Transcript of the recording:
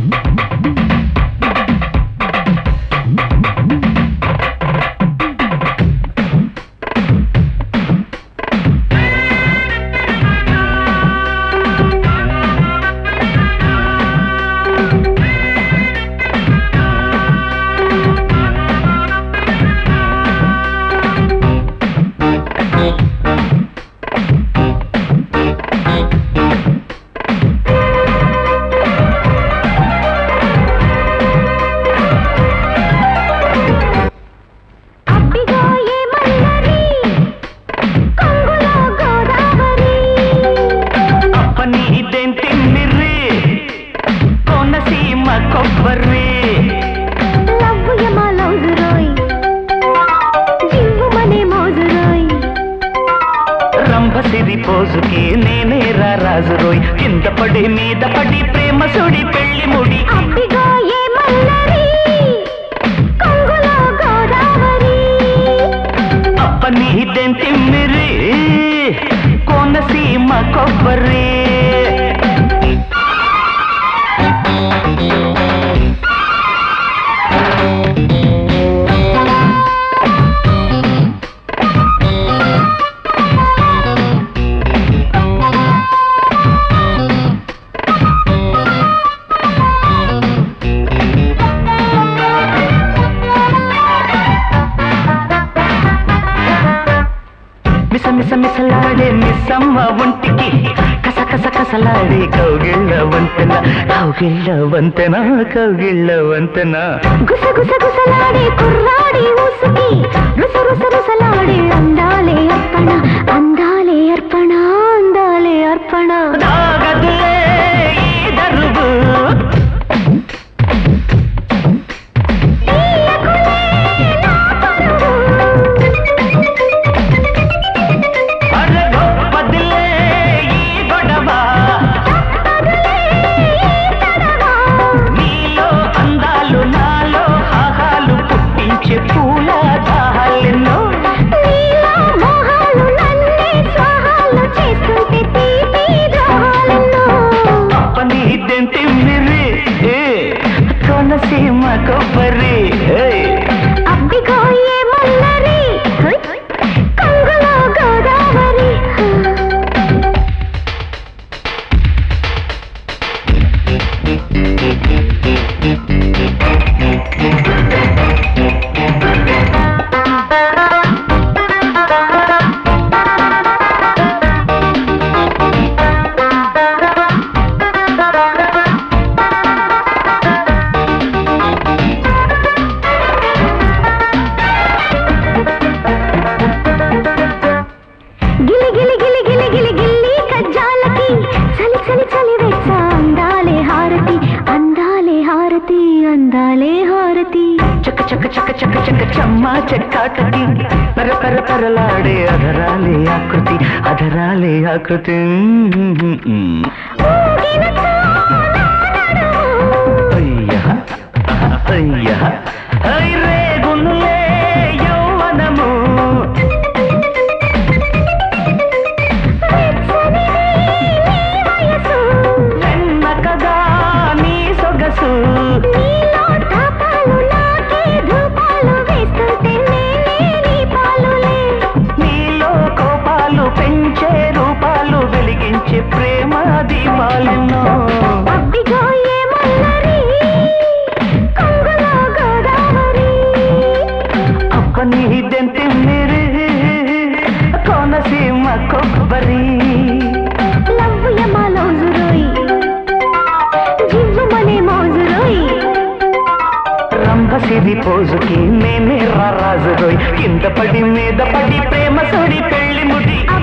అబ్బిగా ఏమన్నది కొంగులో గోదావరి అప్పని ఇదేం తిమ్మిర్రి కోనసీమ కొబ్బరి లవ్వు యమ లౌజురోయ్ జివ్వుమనే మోజురోయ్ రంభసిరి పోజుకి నేనే రా రాజురోయ్ కింద పడి మీద పడి ప్రేమ సుడి పెళ్లి ముడి అబ్బిగా ఏమన్నది కొంగులో గోదావరి అప్పని ఇదేం తిమ్మిరి కోనసీమ కొబ్బరి మిస మిస మిసలాడే మిస్సమ్మ ఒంటికి కస కస కసలాడే కౌగిళ్ళ వంతెన కౌగిళ్ళ వంతెన కౌగిళ్ళ వంతెన గుసగుస గుసలాడే కుర్రాడి ఊసుకి రుస రుస రుసలాడే అందాలే అర్పణ అందాలే అర్పణ అందాలే అర్పణ దాగదులే ఈ దరువు అరే గొప్పదిలే ఈ గొడవ నీలో అందాలు నాలో హాహాలు పుట్టించే పూల దాహాలెన్నో నీలో మోహాలు నన్నే స్వాహాలు చేస్తుంటే తీపి ద్రోహాలెన్నో అప్పని ఇదేంటి మిర్రి ఏ, కోనసీమ కొబ్బరి ఏ. అబ్బిగో ఏమన్నది కంగులో గోదావరి గిలి గిలి గిలి గిలి గిలి గిల్లి కజ్జాలకి చలి చలి చలి వెచ్చ అందాలే హారతి అందాలే హారతి అందాలే హారతి చక చక చక చక చక చమ్మా చెక్కాటకి పర పర పరలాడే అధరాలే ఆకృతి అధరాలే ఆకృతి ఊగినచో నా నడుము. అయ్యా అయ్యా ఐ రేగునులే యౌవనము వెచ్చని నీ వయసు. వెన్నకగా నీ సొగసు నీలో తాపాలు నాకే ధూపాలు వేస్తుంటే నేనే నీ పాలులే. నీలో కోపాలు పెంచే రూపాలు వెలిగించే ప్రేమ దీపాలెన్నో అబ్బిగో ఏమన్నది కొంగులో గోదావరి అప్పని ఇదెంతి మిరి కోనసీమ కొబ్బరి లవ్వు యమ లౌజురోయ్ జివ్వుమనే మోజురోయ్ రంభసిరి పోజుకి నేనే రాజురోయ్ కింద పడి మీద పడి ప్రేమ సుడి పెళ్లి ముడి